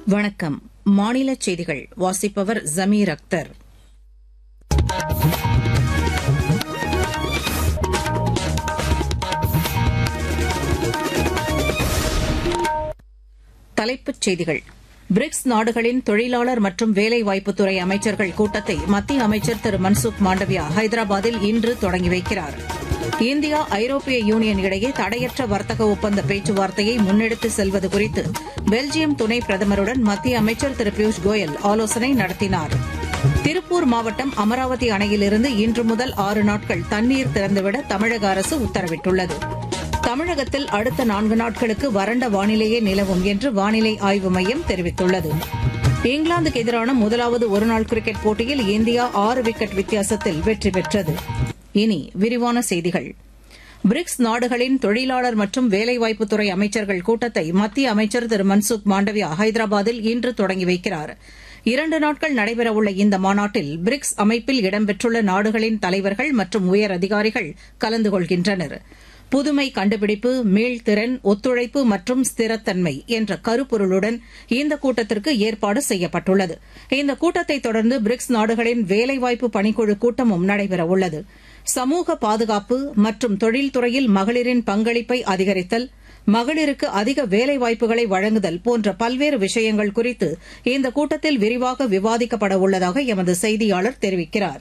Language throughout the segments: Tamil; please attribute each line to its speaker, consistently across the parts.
Speaker 1: வணக்கம் மாநில செய்திகள் வாசிப்பவர் ஜமீர் அக்தர் தலைப்புச் செய்திகள் பிரிக்ஸ் நாடுகளின் தொழிலாளர் மற்றும் வேலைவாய்ப்புத்துறை அமைச்சர்கள் கூட்டத்தை மத்திய அமைச்சர் திரு மன்சுக் மாண்டவியா ஹைதராபாத்தில் இன்று தொடங்கி வைக்கிறார் இந்தியா ஐரோப்பிய யூனியன் இடையே தடையற்ற வர்த்தக ஒப்பந்த பேச்சுவார்த்தையை முன்னெடுத்து செல்வது குறித்து பெல்ஜியம் துணை பிரதமருடன் மத்திய அமைச்சர் திரு பியூஷ் கோயல் ஆலோசனை நடத்தினார் திருப்பூர் மாவட்டம் அமராவதி அணையிலிருந்து இன்று முதல் ஆறு நாட்கள் தண்ணீர் திறந்துவிட தமிழக அரசு உத்தரவிட்டுள்ளது தமிழகத்தில் அடுத்த நான்கு நாட்களுக்கு வறண்ட வானிலையே நிலவும் என்று வானிலை ஆய்வு மையம் தெரிவித்துள்ளது இங்கிலாந்துக்கு எதிரான முதலாவது ஒருநாள் கிரிக்கெட் போட்டியில் இந்தியா ஆறு விக்கெட் வித்தியாசத்தில் வெற்றி பெற்றது இனி விரிவான செய்திகள் பிரிக்ஸ் நாடுகளின் தொழிலாளர் மற்றும் வேலைவாய்ப்புத்துறை அமைச்சர்கள் கூட்டத்தை மத்திய அமைச்சர் திரு மன்சுக் மாண்டவியா ஹைதராபாத்தில் இன்று தொடங்கி வைக்கிறார் இரண்டு நாட்கள் நடைபெறவுள்ள இந்த மாநாட்டில் பிரிக்ஸ் அமைப்பில் இடம்பெற்றுள்ள நாடுகளின் தலைவர்கள் மற்றும் உயர் அதிகாரிகள் கலந்து கொள்கின்றனர் புதுமை கண்டுபிடிப்பு மீள்திறன் ஒத்துழைப்பு மற்றும் ஸ்திரத்தன்மை என்ற கருப்பொருளுடன் இந்த கூட்டத்திற்கு ஏற்பாடு செய்யப்பட்டுள்ளது இந்த கூட்டத்தை தொடர்ந்து பிரிக்ஸ் நாடுகளின் வேலைவாய்ப்பு பணிக்குழு கூட்டமும் நடைபெறவுள்ளது சமூக பாதுகாப்பு மற்றும் தொழில்துறையில் மகளிரின் பங்களிப்பை அதிகரித்தல் மகளிருக்கு அதிக வேலைவாய்ப்புகளை வழங்குதல் போன்ற பல்வேறு விஷயங்கள் குறித்து இந்த கூட்டத்தில் விரிவாக விவாதிக்கப்பட உள்ளதாக எமது செய்தியாளர் தெரிவிக்கிறாா்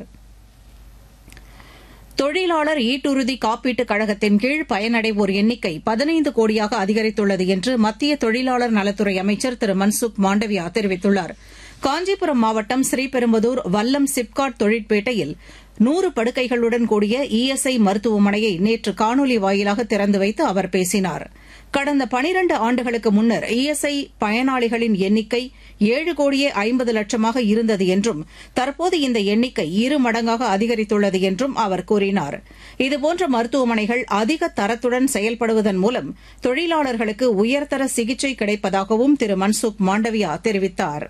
Speaker 1: தொழிலாளர் ஈட்டுறுதி காப்பீட்டுக் கழகத்தின் கீழ் பயனடைவோர் எண்ணிக்கை பதினைந்து கோடியாக அதிகரித்துள்ளது என்று மத்திய தொழிலாளர் நலத்துறை அமைச்சர் திரு மன்சுக் மாண்டவியா தெரிவித்துள்ளார் காஞ்சிபுரம் மாவட்டம் ஸ்ரீபெரும்புதூர் வல்லம் சிப்காட் தொழிற்பேட்டையில் நூறு படுக்கைகளுடன் கூடிய இஎஸ்ஐ மருத்துவமனையை நேற்று காணொலி வாயிலாக திறந்து வைத்து அவர் பேசினார் கடந்த பனிரண்டு ஆண்டுகளுக்கு முன்னர் இஎஸ்ஐ பயனாளிகளின் எண்ணிக்கை ஏழு கோடியே ஐம்பது லட்சமாக இருந்தது என்றும் தற்போது இந்த எண்ணிக்கை இரு மடங்காக அதிகரித்துள்ளது என்றும் அவர் கூறினார் இதுபோன்ற மருத்துவமனைகள் அதிக தரத்துடன் செயல்படுவதன் மூலம் தொழிலாளர்களுக்கு உயர்தர சிகிச்சை கிடைப்பதாகவும் திரு மன்சுக் மாண்டவியா தெரிவித்தாா்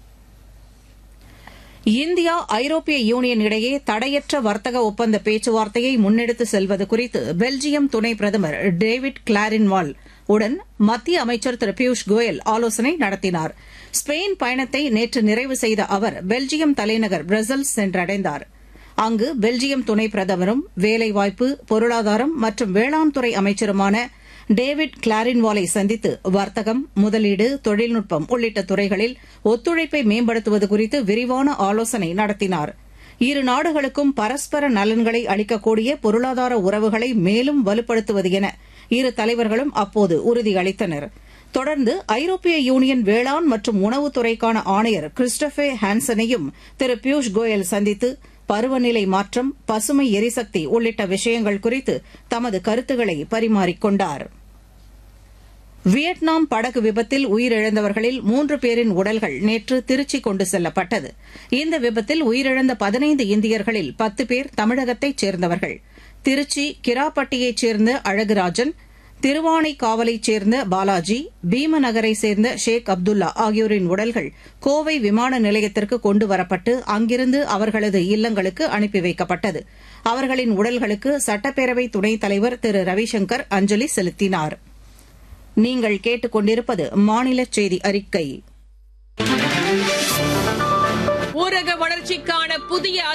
Speaker 1: இந்தியா ஐரோப்பிய யூனியன் இடையே தடையற்ற வர்த்தக ஒப்பந்த பேச்சுவார்த்தையை முன்னெடுத்து செல்வது குறித்து பெல்ஜியம் துணை பிரதமர் டேவிட் கிளாரின்வால் உடன் மத்திய அமைச்சர் திரு பியூஷ் கோயல் ஆலோசனை நடத்தினார் ஸ்பெயின் பயணத்தை நேற்று நிறைவு செய்த அவர் பெல்ஜியம் தலைநகர் பிரசல்ஸ் சென்றடைந்தார் அங்கு பெல்ஜியம் துணை பிரதமரும் வேலைவாய்ப்பு பொருளாதாரம் மற்றும் வேளாண் துறை அமைச்சருமான டேவிட் கிளாரின்வாலை சந்தித்து வர்த்தகம் முதலீடு தொழில்நுட்பம் உள்ளிட்ட துறைகளில் ஒத்துழைப்பை மேம்படுத்துவது குறித்து விரிவான ஆலோசனை நடத்தினார் இரு நாடுகளுக்கும் பரஸ்பர நலன்களை அளிக்கக்கூடிய பொருளாதார உறவுகளை மேலும் வலுப்படுத்துவது என இரு தலைவர்களும் அப்போது உறுதியளித்தனர் தொடர்ந்து ஐரோப்பிய யூனியன் வேளாண் மற்றும் உணவுத்துறைக்கான ஆணையர் கிறிஸ்டபே ஹான்சனையும் திரு பியூஷ் கோயல் சந்தித்து பருவநிலை மாற்றம் பசுமை எரிசக்தி உள்ளிட்ட விஷயங்கள் குறித்து தமது கருத்துக்களை பரிமாறிக்கொண்டாா் வியட்நாம் படகு விபத்தில் உயிரிழந்தவர்களில் மூன்று பேரின் உடல்கள் நேற்று திருச்சி கொண்டு செல்லப்பட்டது இந்த விபத்தில் உயிரிழந்த பதினைந்து இந்தியர்களில் பத்து பேர் தமிழகத்தைச் சேர்ந்தவர்கள் திருச்சி கிராப்பட்டியைச் சேர்ந்த அழகுராஜன் திருவானைக்காவலைச் சேர்ந்த பாலாஜி பீமநகரைச் சேர்ந்த ஷேக் அப்துல்லா ஆகியோரின் உடல்கள் கோவை விமான நிலையத்திற்கு கொண்டு வரப்பட்டு அங்கிருந்து அவர்களது இல்லங்களுக்கு அனுப்பி வைக்கப்பட்டது அவர்களின் உடல்களுக்கு சட்டப்பேரவை துணைத் தலைவர் திரு ரவிசங்கர் அஞ்சலி செலுத்தினாா் நீங்கள் கேட்டுக்கொண்டிருப்பது மாநில செய்தி அறிக்கை
Speaker 2: ஊரக வளர்ச்சிக்கான புதிய